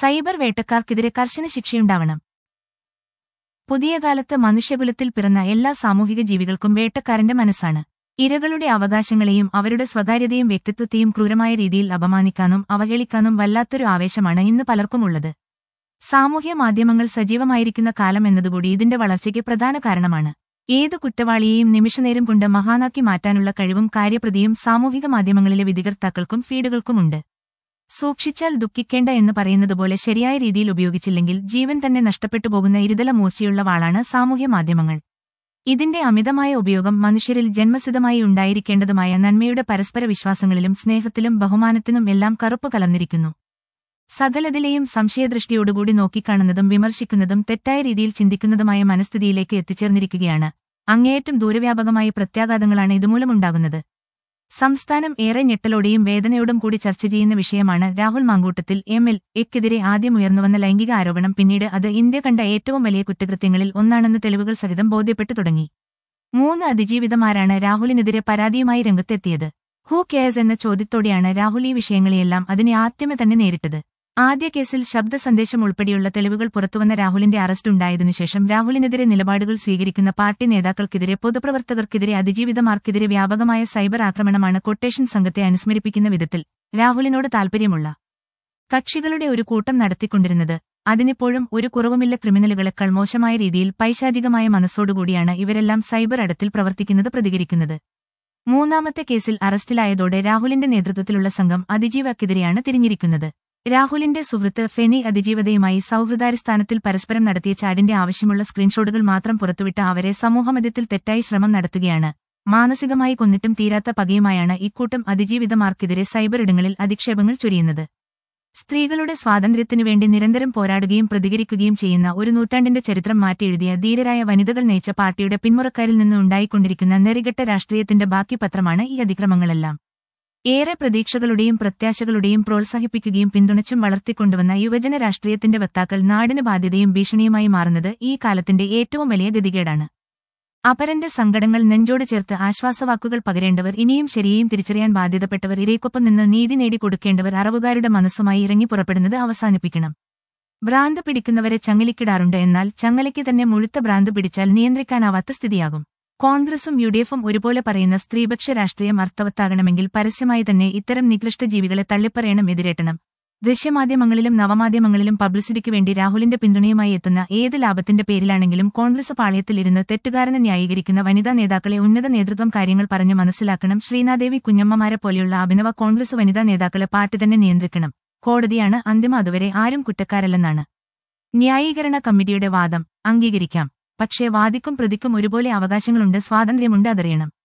cyber വേട്ടക്കാർക്കെതിരെ കർശന ശിക്ഷയുണ്ടാവണം പുതിയ കാലത്ത് മനുഷ്യകുലത്തിൽ പിറന്ന എല്ലാ സാമൂഹിക ജീവികൾക്കും വേട്ടക്കാരന്റെ മനസ്സാണ് ഇരകളുടെ അവകാശങ്ങളെയും അവരുടെ സ്വകാര്യതയും വ്യക്തിത്വത്തെയും ക്രൂരമായ രീതിയിൽ അപമാനിക്കാനും അവഹേളിക്കാനും വല്ലാത്തൊരു ആവേശമാണ് ഇന്ന് പലർക്കുമുള്ളത് സാമൂഹ്യ മാധ്യമങ്ങൾ സജീവമായിരിക്കുന്ന കാലം എന്നതുകൂടി ഇതിന്റെ വളർച്ചയ്ക്ക് പ്രധാന കാരണമാണ് ഏതു കുറ്റവാളിയെയും നിമിഷനേരം കൊണ്ട് മഹാനാക്കി മാറ്റാനുള്ള കഴിവും കാര്യപ്രതിയും സാമൂഹിക മാധ്യമങ്ങളിലെ വിധികർത്താക്കൾക്കും ഫീഡുകൾക്കുമുണ്ട് സൂക്ഷിച്ചാൽ ദുഃഖിക്കേണ്ട എന്ന് പറയുന്നതുപോലെ ശരിയായ രീതിയിൽ ഉപയോഗിച്ചില്ലെങ്കിൽ ജീവൻ തന്നെ നഷ്ടപ്പെട്ടു പോകുന്ന ഇരുതല മൂർച്ചയുള്ള വാളാണ് സാമൂഹ്യ മാധ്യമങ്ങൾ ഇതിന്റെ അമിതമായ ഉപയോഗം മനുഷ്യരിൽ ജന്മസിദ്ധമായി ഉണ്ടായിരിക്കേണ്ടതുമായ നന്മയുടെ പരസ്പര വിശ്വാസങ്ങളിലും സ്നേഹത്തിലും ബഹുമാനത്തിനും എല്ലാം കറുപ്പ് കലർന്നിരിക്കുന്നു സകലതിലെയും സംശയദൃഷ്ടിയോടുകൂടി നോക്കിക്കാണുന്നതും വിമർശിക്കുന്നതും തെറ്റായ രീതിയിൽ ചിന്തിക്കുന്നതുമായ മനസ്ഥിതിയിലേക്ക് എത്തിച്ചേർന്നിരിക്കുകയാണ് അങ്ങേയറ്റം ദൂരവ്യാപകമായ പ്രത്യാഘാതങ്ങളാണ് ഇതുമൂലമുണ്ടാകുന്നത് സംസ്ഥാനം ഏറെ ഞെട്ടലോടെയും വേദനയോടും കൂടി ചർച്ച ചെയ്യുന്ന വിഷയമാണ് രാഹുൽ മാങ്കൂട്ടത്തിൽ എം എൽ എക്കെതിരെ ആദ്യം ഉയർന്നുവന്ന ലൈംഗിക ആരോപണം പിന്നീട് അത് ഇന്ത്യ കണ്ട ഏറ്റവും വലിയ കുറ്റകൃത്യങ്ങളിൽ ഒന്നാണെന്ന് തെളിവുകൾ സഹിതം ബോധ്യപ്പെട്ടു തുടങ്ങി മൂന്ന് അതിജീവിതമാരാണ് രാഹുലിനെതിരെ പരാതിയുമായി രംഗത്തെത്തിയത് ഹൂ കെയർസ് എന്ന ചോദ്യത്തോടെയാണ് രാഹുൽ ഈ വിഷയങ്ങളെയെല്ലാം അതിനെ ആദ്യമേ തന്നെ നേരിട്ടത് ആദ്യ കേസിൽ ശബ്ദ സന്ദേശം ഉൾപ്പെടെയുള്ള തെളിവുകൾ പുറത്തുവന്ന രാഹുലിന്റെ അറസ്റ്റ് ഉണ്ടായതിനുശേഷം രാഹുലിനെതിരെ നിലപാടുകൾ സ്വീകരിക്കുന്ന പാർട്ടി നേതാക്കൾക്കെതിരെ പൊതുപ്രവർത്തകർക്കെതിരെ അതിജീവിതമാർക്കെതിരെ വ്യാപകമായ സൈബർ ആക്രമണമാണ് കൊട്ടേഷൻ സംഘത്തെ അനുസ്മരിപ്പിക്കുന്ന വിധത്തിൽ രാഹുലിനോട് താൽപര്യമുള്ള കക്ഷികളുടെ ഒരു കൂട്ടം നടത്തിക്കൊണ്ടിരുന്നത് അതിനിപ്പോഴും ഒരു കുറവുമില്ല ക്രിമിനലുകളെക്കാൾ മോശമായ രീതിയിൽ പൈശാചികമായ മനസ്സോടുകൂടിയാണ് ഇവരെല്ലാം സൈബർ അടത്തിൽ പ്രവർത്തിക്കുന്നത് പ്രതികരിക്കുന്നത് മൂന്നാമത്തെ കേസിൽ അറസ്റ്റിലായതോടെ രാഹുലിന്റെ നേതൃത്വത്തിലുള്ള സംഘം അതിജീവക്കെതിരെയാണ് തിരിഞ്ഞിരിക്കുന്നത് രാഹുലിന്റെ സുഹൃത്ത് ഫെനി അതിജീവതയുമായി സൗഹൃദാടിസ്ഥാനത്തിൽ പരസ്പരം നടത്തിയ ചാടിന്റെ ആവശ്യമുള്ള സ്ക്രീൻഷോട്ടുകൾ മാത്രം പുറത്തുവിട്ട അവരെ സമൂഹമധ്യത്തിൽ തെറ്റായി ശ്രമം നടത്തുകയാണ് മാനസികമായി കൊന്നിട്ടും തീരാത്ത പകയുമായാണ് ഇക്കൂട്ടം അതിജീവിതമാർക്കെതിരെ സൈബർ ഇടങ്ങളിൽ അധിക്ഷേപങ്ങൾ ചൊരിയുന്നത് സ്ത്രീകളുടെ സ്വാതന്ത്ര്യത്തിനു വേണ്ടി നിരന്തരം പോരാടുകയും പ്രതികരിക്കുകയും ചെയ്യുന്ന ഒരു നൂറ്റാണ്ടിന്റെ ചരിത്രം മാറ്റിയെഴുതിയ ധീരരായ വനിതകൾ നയിച്ച പാർട്ടിയുടെ പിന്മുറക്കാരിൽ നിന്ന് ഉണ്ടായിക്കൊണ്ടിരിക്കുന്ന നെറികെട്ട രാഷ്ട്രീയത്തിന്റെ ബാക്കി പത്രമാണ് ഈ അതിക്രമങ്ങളെല്ലാം ഏറെ പ്രതീക്ഷകളുടെയും പ്രത്യാശകളുടെയും പ്രോത്സാഹിപ്പിക്കുകയും പിന്തുണച്ചും വളർത്തിക്കൊണ്ടുവന്ന യുവജന രാഷ്ട്രീയത്തിന്റെ വക്താക്കൾ നാടിന് ബാധ്യതയും ഭീഷണിയുമായി മാറുന്നത് ഈ കാലത്തിന്റെ ഏറ്റവും വലിയ ഗതികേടാണ് അപരന്റെ സങ്കടങ്ങൾ നെഞ്ചോട് ചേർത്ത് ആശ്വാസവാക്കുകൾ പകരേണ്ടവർ ഇനിയും ശരിയെയും തിരിച്ചറിയാൻ ബാധ്യതപ്പെട്ടവർ ഇരയ്ക്കൊപ്പം നിന്ന് നീതി നേടിക്കൊടുക്കേണ്ടവർ അറവുകാരുടെ മനസ്സുമായി ഇറങ്ങി പുറപ്പെടുന്നത് അവസാനിപ്പിക്കണം ഭ്രാന്ത് പിടിക്കുന്നവരെ ചങ്ങലിക്കിടാറുണ്ട് എന്നാൽ ചങ്ങലയ്ക്ക് തന്നെ മുഴുത്ത ഭ്രാന്ത് പിടിച്ചാൽ നിയന്ത്രിക്കാനാവാത്ത സ്ഥിതിയാകും കോൺഗ്രസും യു ഡി എഫും ഒരുപോലെ പറയുന്ന സ്ത്രീപക്ഷ രാഷ്ട്രീയം അർത്ഥവത്താകണമെങ്കിൽ പരസ്യമായി തന്നെ ഇത്തരം നികൃഷ്ട ജീവികളെ തള്ളിപ്പറയണം എതിരേറ്റണം ദൃശ്യമാധ്യമങ്ങളിലും നവമാധ്യമങ്ങളിലും പബ്ലിസിറ്റിക്ക് വേണ്ടി രാഹുലിന്റെ പിന്തുണയുമായി എത്തുന്ന ഏത് ലാഭത്തിന്റെ പേരിലാണെങ്കിലും കോൺഗ്രസ് പാളയത്തിൽ ഇരുന്ന് തെറ്റുകാരനെ ന്യായീകരിക്കുന്ന വനിതാ നേതാക്കളെ ഉന്നത നേതൃത്വം കാര്യങ്ങൾ പറഞ്ഞു മനസ്സിലാക്കണം ശ്രീനാദേവി കുഞ്ഞമ്മമാരെ പോലെയുള്ള അഭിനവ കോൺഗ്രസ് വനിതാ നേതാക്കളെ പാർട്ടി തന്നെ നിയന്ത്രിക്കണം കോടതിയാണ് അന്തിമ അതുവരെ ആരും കുറ്റക്കാരല്ലെന്നാണ് ന്യായീകരണ കമ്മിറ്റിയുടെ വാദം അംഗീകരിക്കാം പക്ഷേ വാദിക്കും പ്രതിക്കും ഒരുപോലെ അവകാശങ്ങളുണ്ട് സ്വാതന്ത്ര്യമുണ്ട് അതറിയണം